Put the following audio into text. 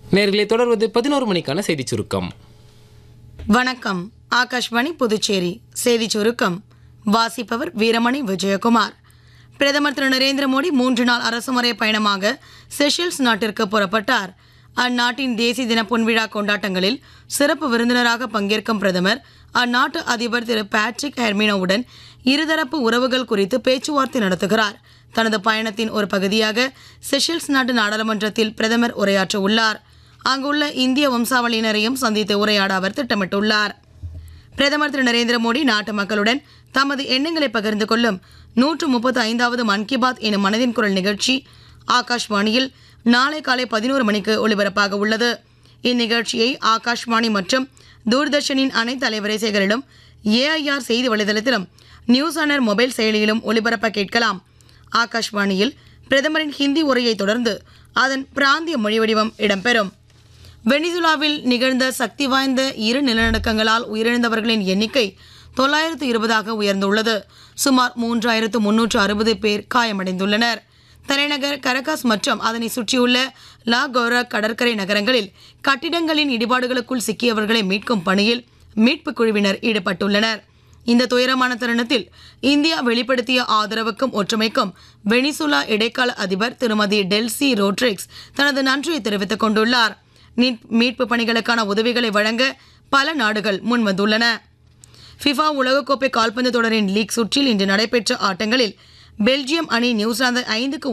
நேர்களை தொடர்வது பதினோரு மணிக்கான செய்திச் சுருக்கம் வணக்கம் ஆகாஷ்வாணி புதுச்சேரி செய்தி சுருக்கம் வாசிப்பவர் வீரமணி விஜயகுமார் பிரதமர் திரு நரேந்திர மோடி மூன்று நாள் அரசுமுறை பயணமாக செஷல்ஸ் நாட்டிற்கு புறப்பட்டார் அந்நாட்டின் தேசிய தின பொன்விழா கொண்டாட்டங்களில் சிறப்பு விருந்தினராக பங்கேற்கும் பிரதமர் அந்நாட்டு அதிபர் திரு பேட்ரிக் ஹெர்மினோவுடன் இருதரப்பு உறவுகள் குறித்து பேச்சுவார்த்தை நடத்துகிறார் தனது பயணத்தின் ஒரு பகுதியாக செஷல்ஸ் நாட்டு நாடாளுமன்றத்தில் பிரதமர் உரையாற்ற உள்ளார் அங்குள்ள இந்திய வம்சாவளியினரையும் சந்தித்து உரையாட அவர் திட்டமிட்டுள்ளார் பிரதமர் திரு நரேந்திர மோடி நாட்டு மக்களுடன் தமது எண்ணங்களை பகிர்ந்து கொள்ளும் நூற்று முப்பத்து ஐந்தாவது மன் கி பாத் எனும் மனதின் குரல் நிகழ்ச்சி ஆகாஷ்வாணியில் நாளை காலை பதினோரு மணிக்கு ஒலிபரப்பாக உள்ளது இந்நிகழ்ச்சியை ஆகாஷ்வாணி மற்றும் தூர்தர்ஷனின் அனைத்து அலைவரிசைகளிலும் ஏஐஆர் செய்தி வலைதளத்திலும் நியூஸ் ஆனர் மொபைல் செயலியிலும் ஒலிபரப்ப கேட்கலாம் ஆகாஷ்வாணியில் பிரதமரின் ஹிந்தி உரையை தொடர்ந்து அதன் பிராந்திய மொழி வடிவம் இடம்பெறும் வெனிசுலாவில் நிகழ்ந்த சக்தி வாய்ந்த இரு நிலநடுக்கங்களால் உயிரிழந்தவர்களின் எண்ணிக்கை தொள்ளாயிரத்து இருபதாக உயர்ந்துள்ளது சுமார் மூன்றாயிரத்து முன்னூற்று அறுபது பேர் காயமடைந்துள்ளனர் தலைநகர் கரகாஸ் மற்றும் அதனை சுற்றியுள்ள லா கோரா கடற்கரை நகரங்களில் கட்டிடங்களின் இடிபாடுகளுக்குள் சிக்கியவர்களை மீட்கும் பணியில் மீட்புக் குழுவினர் ஈடுபட்டுள்ளனர் இந்த துயரமான தருணத்தில் இந்தியா வெளிப்படுத்திய ஆதரவுக்கும் ஒற்றுமைக்கும் வெனிசுலா இடைக்கால அதிபர் திருமதி டெல்சி ரோட்ரிக்ஸ் தனது நன்றியை தெரிவித்துக் கொண்டுள்ளார் மீட்- மீட்பு பணிகளுக்கான உதவிகளை வழங்க பல நாடுகள் முன்வந்துள்ளன ஃபிஃபா உலகக்கோப்பை கால்பந்து தொடரின் லீக் சுற்றில் இன்று நடைபெற்ற ஆட்டங்களில் பெல்ஜியம் அணி நியூசிலாந்து ஐந்துக்கு